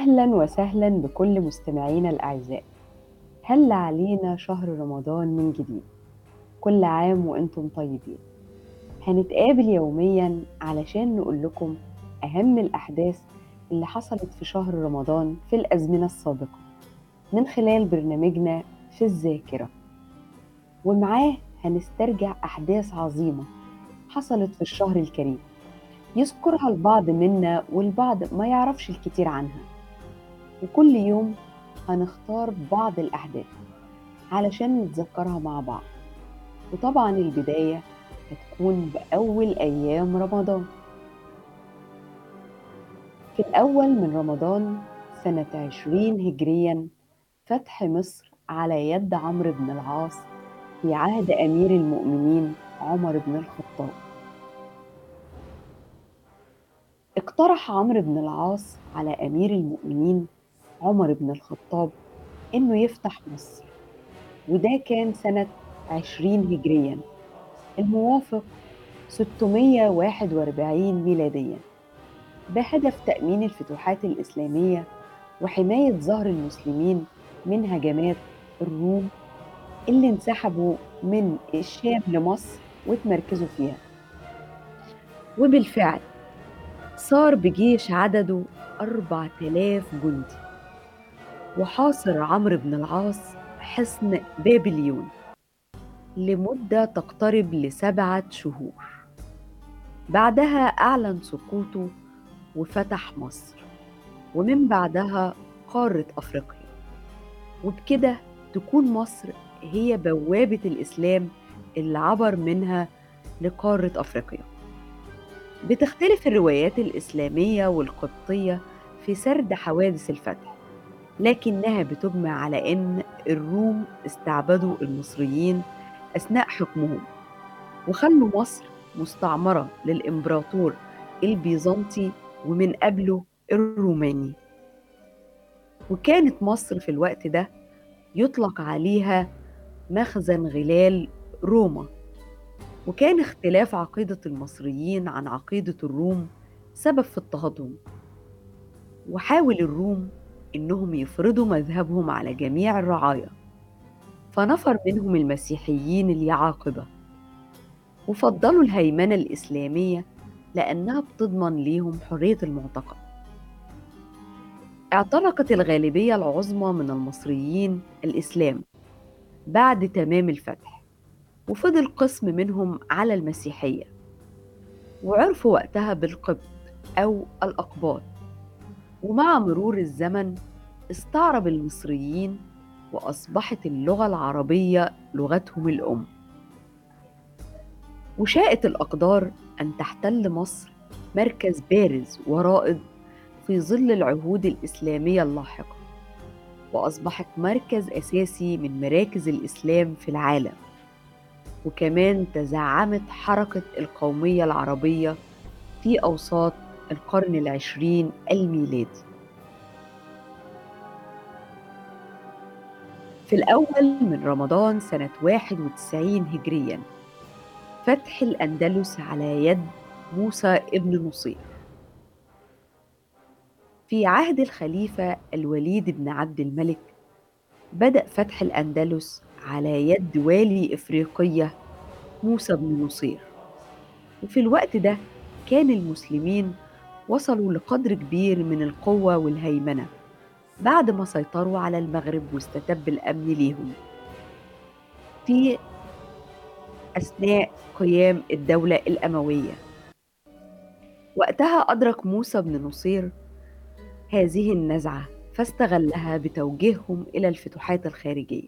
أهلا وسهلا بكل مستمعينا الأعزاء هل علينا شهر رمضان من جديد كل عام وأنتم طيبين هنتقابل يوميا علشان نقول لكم أهم الأحداث اللي حصلت في شهر رمضان في الأزمنة السابقة من خلال برنامجنا في الذاكرة ومعاه هنسترجع أحداث عظيمة حصلت في الشهر الكريم يذكرها البعض منا والبعض ما يعرفش الكتير عنها وكل يوم هنختار بعض الأحداث علشان نتذكرها مع بعض وطبعا البداية هتكون بأول أيام رمضان في الأول من رمضان سنة عشرين هجريا فتح مصر على يد عمرو بن العاص في عهد أمير المؤمنين عمر بن الخطاب اقترح عمرو بن العاص على أمير المؤمنين عمر بن الخطاب إنه يفتح مصر وده كان سنة عشرين هجريا الموافق 641 ميلاديا بهدف تأمين الفتوحات الإسلامية وحماية ظهر المسلمين من هجمات الروم اللي انسحبوا من الشام لمصر وتمركزوا فيها وبالفعل صار بجيش عدده أربع تلاف جندي وحاصر عمرو بن العاص حصن بابليون لمدة تقترب لسبعة شهور بعدها أعلن سقوطه وفتح مصر ومن بعدها قارة أفريقيا وبكده تكون مصر هي بوابة الإسلام اللي عبر منها لقارة أفريقيا بتختلف الروايات الإسلامية والقبطية في سرد حوادث الفتح لكنها بتجمع على أن الروم استعبدوا المصريين أثناء حكمهم وخلوا مصر مستعمرة للإمبراطور البيزنطي ومن قبله الروماني وكانت مصر في الوقت ده يطلق عليها مخزن غلال روما وكان اختلاف عقيدة المصريين عن عقيدة الروم سبب في اضطهادهم وحاول الروم إنهم يفرضوا مذهبهم على جميع الرعايا فنفر منهم المسيحيين اليعاقبة وفضلوا الهيمنة الإسلامية لأنها بتضمن ليهم حرية المعتقد اعتنقت الغالبية العظمى من المصريين الإسلام بعد تمام الفتح وفضل قسم منهم على المسيحية وعرفوا وقتها بالقبط أو الأقباط ومع مرور الزمن استعرب المصريين وأصبحت اللغة العربية لغتهم الأم وشاءت الأقدار أن تحتل مصر مركز بارز ورائد في ظل العهود الإسلامية اللاحقة وأصبحت مركز أساسي من مراكز الإسلام في العالم وكمان تزعمت حركة القومية العربية في أوساط القرن العشرين الميلادي في الأول من رمضان سنة 91 هجريا فتح الأندلس على يد موسى ابن نصير في عهد الخليفة الوليد بن عبد الملك بدأ فتح الأندلس على يد والي إفريقية موسى بن نصير وفي الوقت ده كان المسلمين وصلوا لقدر كبير من القوة والهيمنة بعد ما سيطروا على المغرب واستتب الأمن ليهم في أثناء قيام الدولة الأموية وقتها أدرك موسى بن نصير هذه النزعة فاستغلها بتوجيههم إلى الفتوحات الخارجية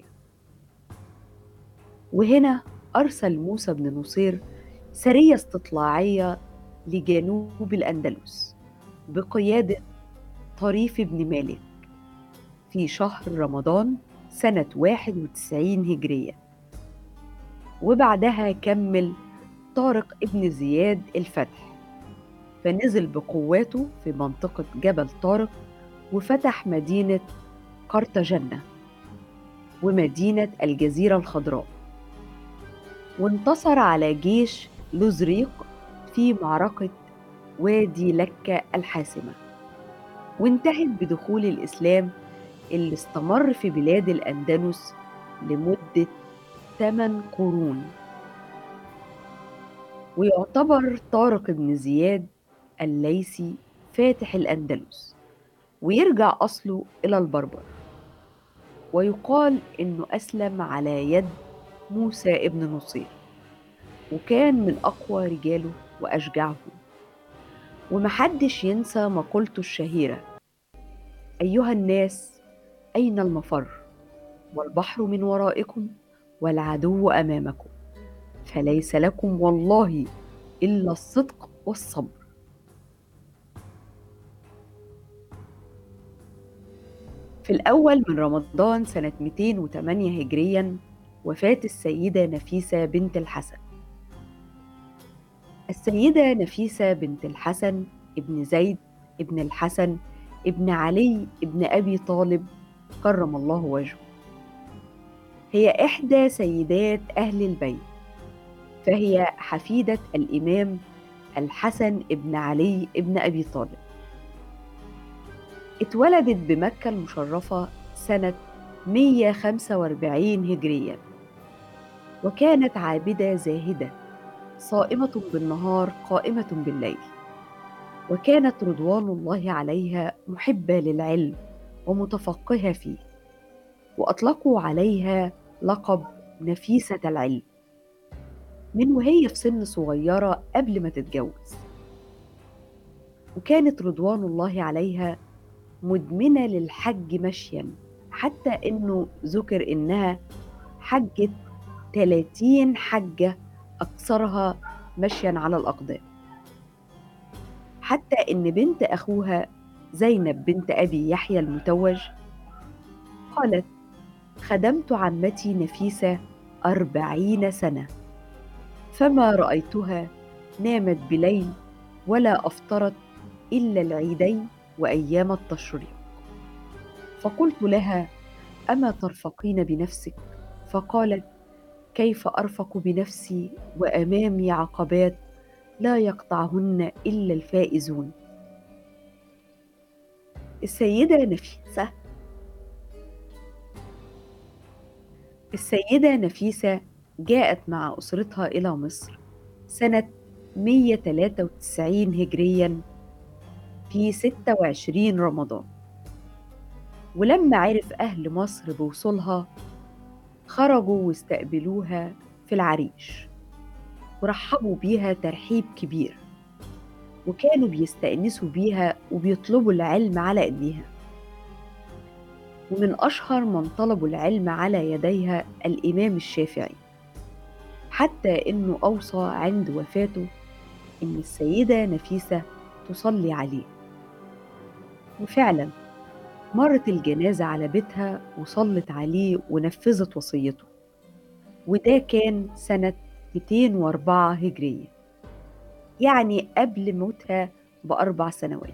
وهنا أرسل موسى بن نصير سرية استطلاعية لجنوب الأندلس بقيادة طريف بن مالك في شهر رمضان سنة 91 هجرية وبعدها كمل طارق ابن زياد الفتح فنزل بقواته في منطقة جبل طارق وفتح مدينة قرطاجنة ومدينة الجزيرة الخضراء وانتصر على جيش لوزريق في معركة وادي لكة الحاسمة وانتهت بدخول الإسلام اللي استمر في بلاد الأندلس لمدة 8 قرون ويعتبر طارق بن زياد الليثي فاتح الأندلس ويرجع أصله إلى البربر ويقال إنه أسلم على يد موسى ابن نصير وكان من أقوى رجاله وأشجعهم ومحدش ينسى مقولته الشهيرة أيها الناس أين المفر والبحر من ورائكم والعدو أمامكم فليس لكم والله إلا الصدق والصبر في الأول من رمضان سنة 208 هجريا وفاة السيدة نفيسة بنت الحسن السيدة نفيسة بنت الحسن ابن زيد ابن الحسن ابن علي ابن أبي طالب كرم الله وجهه هي إحدى سيدات أهل البيت فهي حفيدة الإمام الحسن ابن علي ابن أبي طالب اتولدت بمكة المشرفة سنة 145 هجريا وكانت عابدة زاهدة صائمة بالنهار قائمة بالليل وكانت رضوان الله عليها محبة للعلم ومتفقهة فيه وأطلقوا عليها لقب نفيسة العلم من وهي في سن صغيرة قبل ما تتجوز وكانت رضوان الله عليها مدمنة للحج مشيا حتى إنه ذكر إنها حجت 30 حجة أكثرها مشيا على الأقدام حتى إن بنت أخوها زينب بنت أبي يحيى المتوج قالت خدمت عمتي نفيسة أربعين سنة فما رأيتها نامت بليل ولا أفطرت إلا العيدين وأيام التشريق فقلت لها أما ترفقين بنفسك فقالت كيف أرفق بنفسي وأمامي عقبات لا يقطعهن إلا الفائزون السيدة نفيسة السيدة نفيسة جاءت مع أسرتها إلى مصر سنة 193 هجريا في 26 رمضان ولما عرف أهل مصر بوصولها خرجوا واستقبلوها في العريش ورحبوا بيها ترحيب كبير وكانوا بيستأنسوا بيها وبيطلبوا العلم على إيديها ومن أشهر من طلبوا العلم على يديها الإمام الشافعي حتى إنه أوصى عند وفاته إن السيدة نفيسة تصلي عليه وفعلا مرت الجنازة على بيتها وصلت عليه ونفذت وصيته وده كان سنة 204 هجرية يعني قبل موتها بأربع سنوات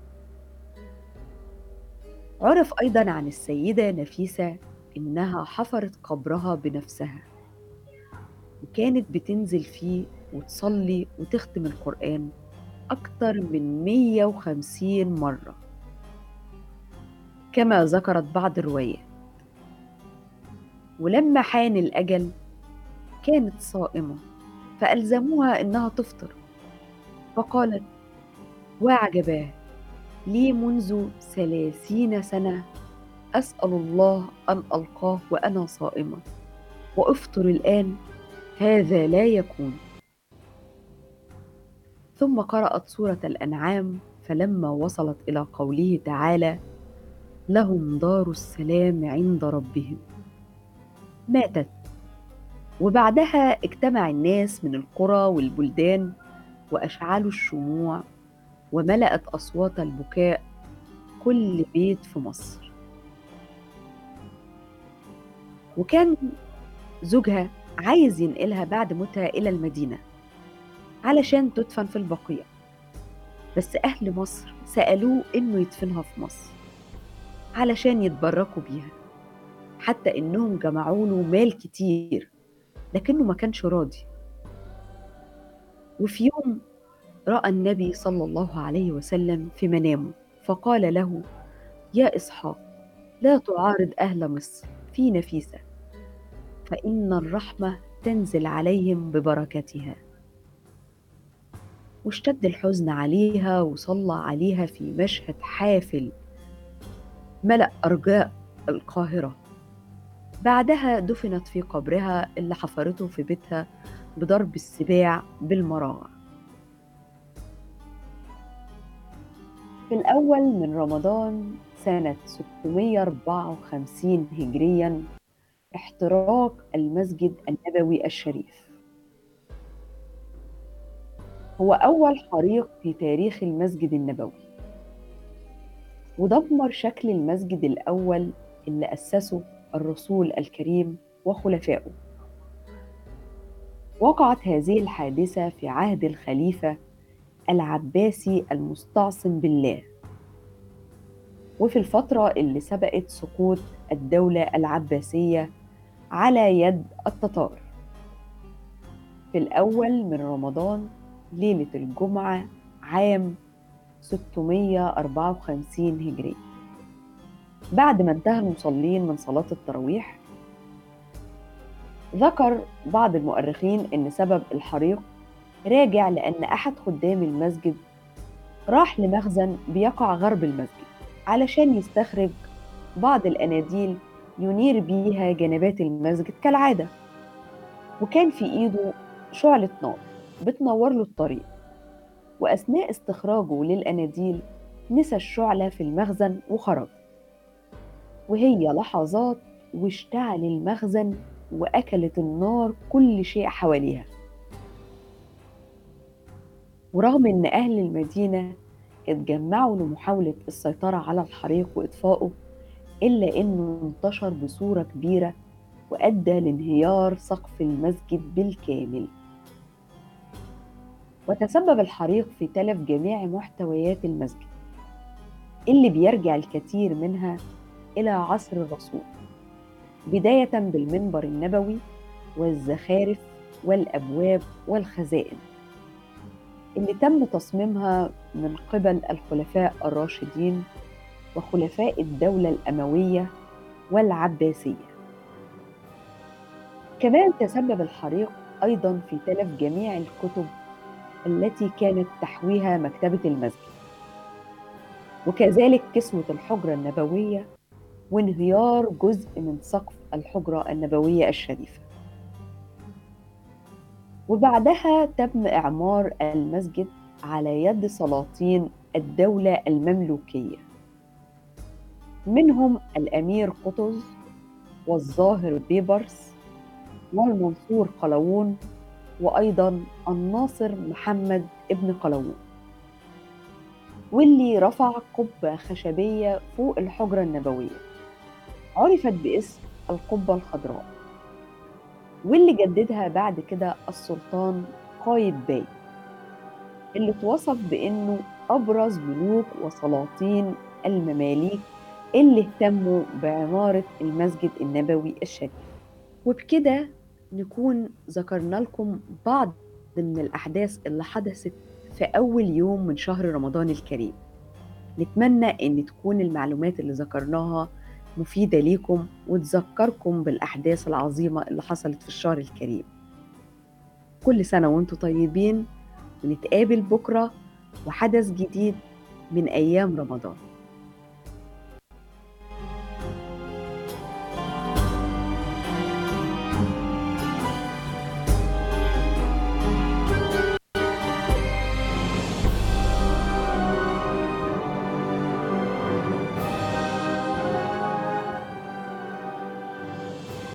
عرف أيضا عن السيدة نفيسة إنها حفرت قبرها بنفسها وكانت بتنزل فيه وتصلي وتختم القرآن أكتر من 150 مرة كما ذكرت بعض الروايات ولما حان الأجل كانت صائمة فألزموها إنها تفطر فقالت وعجباه لي منذ ثلاثين سنة أسأل الله أن ألقاه وأنا صائمة وأفطر الآن هذا لا يكون ثم قرأت سورة الأنعام فلما وصلت إلى قوله تعالى لهم دار السلام عند ربهم ماتت وبعدها اجتمع الناس من القرى والبلدان واشعلوا الشموع وملأت اصوات البكاء كل بيت في مصر وكان زوجها عايز ينقلها بعد موتها الى المدينه علشان تدفن في البقيع بس اهل مصر سالوه انه يدفنها في مصر علشان يتبركوا بيها حتى انهم جمعوا له مال كتير لكنه ما كانش راضي وفي يوم راى النبي صلى الله عليه وسلم في منامه فقال له يا إسحاق لا تعارض أهل مصر في نفيسة فإن الرحمة تنزل عليهم ببركتها واشتد الحزن عليها وصلى عليها في مشهد حافل ملأ أرجاء القاهرة بعدها دفنت في قبرها اللي حفرته في بيتها بضرب السباع بالمراغ في الأول من رمضان سنة 654 هجريا احتراق المسجد النبوي الشريف هو أول حريق في تاريخ المسجد النبوي ودمر شكل المسجد الأول اللي أسسه الرسول الكريم وخلفائه وقعت هذه الحادثة في عهد الخليفة العباسي المستعصم بالله وفي الفترة اللي سبقت سقوط الدولة العباسية على يد التتار في الأول من رمضان ليلة الجمعة عام 654 هجري بعد ما انتهى المصلين من صلاة التراويح ذكر بعض المؤرخين أن سبب الحريق راجع لأن أحد خدام المسجد راح لمخزن بيقع غرب المسجد علشان يستخرج بعض الأناديل ينير بيها جنبات المسجد كالعادة وكان في إيده شعلة نار بتنور له الطريق وأثناء استخراجه للأناديل نسى الشعلة في المخزن وخرج وهي لحظات واشتعل المخزن وأكلت النار كل شيء حواليها ورغم إن أهل المدينة اتجمعوا لمحاولة السيطرة على الحريق وإطفائه إلا إنه انتشر بصورة كبيرة وأدى لانهيار سقف المسجد بالكامل وتسبب الحريق في تلف جميع محتويات المسجد اللي بيرجع الكثير منها إلى عصر الرسول بداية بالمنبر النبوي والزخارف والأبواب والخزائن اللي تم تصميمها من قبل الخلفاء الراشدين وخلفاء الدولة الأموية والعباسية كمان تسبب الحريق أيضا في تلف جميع الكتب التي كانت تحويها مكتبة المسجد وكذلك كسوة الحجرة النبوية وانهيار جزء من سقف الحجرة النبوية الشريفة وبعدها تم إعمار المسجد على يد سلاطين الدولة المملوكية منهم الأمير قطز والظاهر بيبرس والمنصور قلاوون وأيضا الناصر محمد ابن قلاوون واللي رفع قبة خشبية فوق الحجرة النبوية عرفت باسم القبة الخضراء واللي جددها بعد كده السلطان قايد باي اللي اتوصف بأنه أبرز ملوك وسلاطين المماليك اللي اهتموا بعمارة المسجد النبوي الشريف وبكده نكون ذكرنا لكم بعض من الأحداث اللي حدثت في أول يوم من شهر رمضان الكريم نتمنى أن تكون المعلومات اللي ذكرناها مفيدة ليكم وتذكركم بالأحداث العظيمة اللي حصلت في الشهر الكريم كل سنة وانتم طيبين ونتقابل بكرة وحدث جديد من أيام رمضان